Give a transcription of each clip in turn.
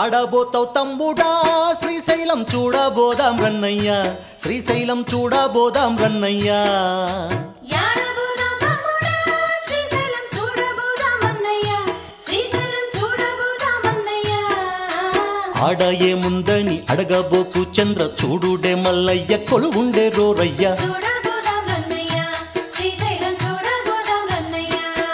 యాడబోతావు తమ్ముడా శ్రీశైలం చూడబోదాం రన్నయ్య శ్రీశైలం చూడబోదాం రన్నయ్యా యాడబోదాం తమ్ముడా, శ్రీశైలం చూడబోదామన్నయ్య, శ్రీశైలం చూడబోదామన్నయ్య. ఆడ ఏముందని అడగబోకు చంద్ర చూడుడే మల్లయ్య కొలువుండే రోరయ్య చూడబోదాం రన్నయ్య, శ్రీశైలం చూడబోదాం రన్నయ్య.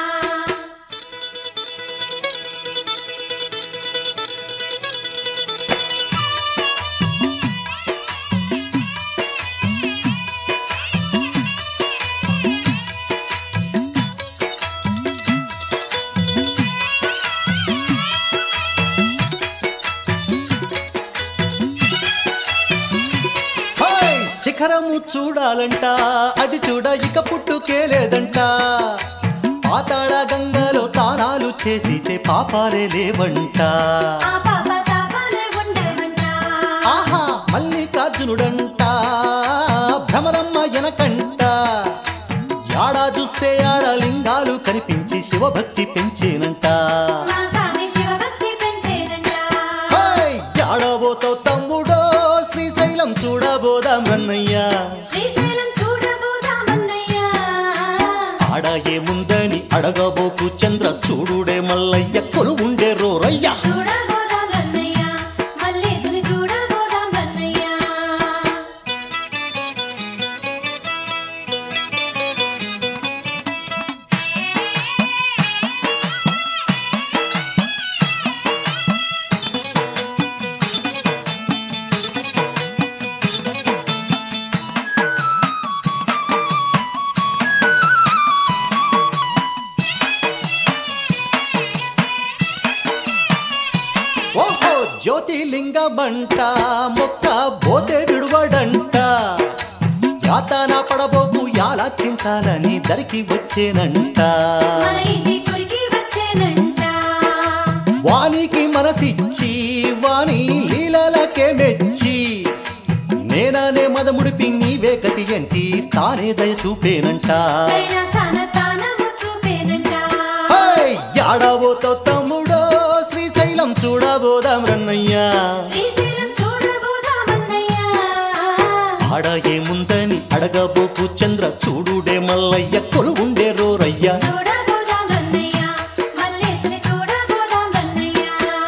హాయ్! శిఖరము చూడాలంట అది చూడ ఇక పుట్టుకే లేదంట పాతాళ గంగలో తానాలు చేసితే పాపాలే లేవంట ఆ పాప తాపాలే ఉండేవంట. ఆహా మల్లికార్జునుడంట భ్రమరమ్మ ఎనకంట యాడా చూస్తే ఆడ లింగాలు కనిపించి శివభక్తి పెంచేనంట మా స్వామి శివభక్తి పెంచేనంట. హాయ్! యాడబోతావు తమ్ముడో శ్రీశైలం చూడబోదాం రన్నయ్య శ్రీశైలం చూడబోదామన్నయ్య. ఆడ ఏముందని అడగబోకు చంద్ర చూడుడే మల్లయ్య కొలువుండే రోరయ్య చూడబోదాం రన్నయ్య, మల్లేశుని చూడబోదాం రన్నయ్య. ఓహో జ్యోతిలింగమంట మొక్క బోతే విడువడంట యాతన పడబోకు యాలా చింతాలని దరికి వచ్చేనంట మన ఇంటి కొరికి వచ్చేనంట. వానికి మనసిచ్చి వాని లీలలకే మెచ్చి నేననే మదముడిపి నీవే గతి ఎంటి తానే దయ చూపేనంట కైలాసాన తానము చూపేనంట. హై! యాడబోతో తమ్ముడో శ్రీశైలం చూడబోదాం రన్నయ్యా శ్రీశైలం చూడబోదామన్నయ్య. ఆడ ఏముందని అడగబోకు చంద్ర చూడుడే మల్లయ్య కొలువుండే రోరయ్య చూడబోదాం రన్నయ్య, మల్లేశుని చూడబోదాం రన్నయ్య.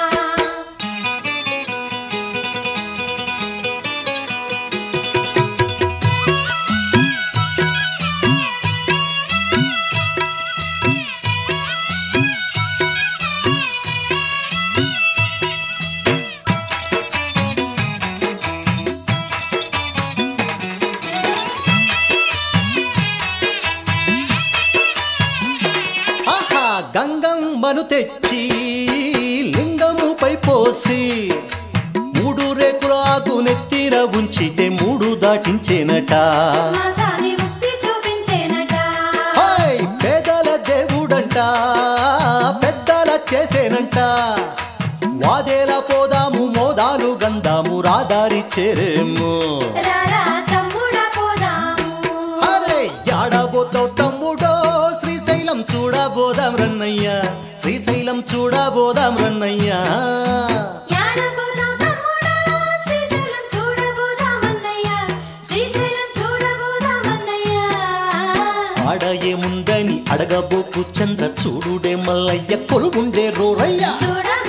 ఆహా గంగమ్మను తెచ్చి లింగముపై పోసి మూడు రేకుల ఆకు నెత్తిన ఉంచితే మూడు దాటించేనట మా స్వామి ముక్తి చూపించేనట. హై! పేదల దేవుడంట పెద్దల చేసేనంట వాదేల పోదాము మోదాలు గంధాము రాదారి చేరేము రారా తమ్ముడా పోదాము. అరే యాడబోతావు తమ్ముడో శ్రీశైలం చూడబోదాం రన్నయ్య శ్రీశైలం చూడబోదాం రన్నయ్య యాడబోదాం తమ్ముడా, శ్రీశైలం చూడబోదామన్నయ్య, శ్రీశైలం చూడబోదామన్నయ్య. ఆడ ఏముందని అడగబోకు చంద్ర చూడుడే మల్లయ్య కొలుగుండే రోరయ్య చూడబోదాం